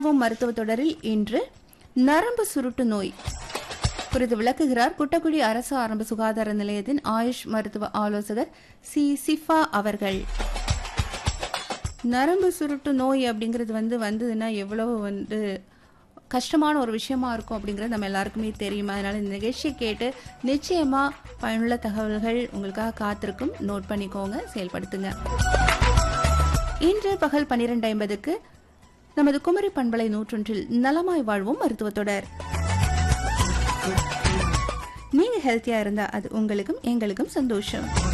மருத்துவ தொடரில் இன்று நரம்பு சுருட்டு நோய் குறித்து விளக்குகிறார் குட்டக்குழி அரசு ஆரம்ப சுகாதார நிலையத்தின் ஆயுஷ் மருத்துவ ஆலோசகர் சி சிஃபா அவர்கள் நரம்பு சுருட்டு நோய் அப்படிங்கிறது வந்து வந்ததுன்னா எவ்வளவு வந்து கஷ்டமான ஒரு விஷயமா இருக்கும் அப்படிங்கிறது நம்ம எல்லாருக்குமே தெரியும் அதனால இந்த நிகழ்ச்சியை கேட்டு நிச்சயமா பயனுள்ள தகவல்கள் உங்களுக்காக காத்திருக்கும் நோட் பண்ணிக்கோங்க செயல்படுத்துங்க இன்று பகல் பன்னிரெண்டு ஐம்பதுக்கு நமது குமரி பண்பலை நூற்றொன்றில் நலமாய் வாழ்வோம் மருத்துவ தொடர் நீங்க ஹெல்த்தியா இருந்தா அது உங்களுக்கும் எங்களுக்கும் சந்தோஷம்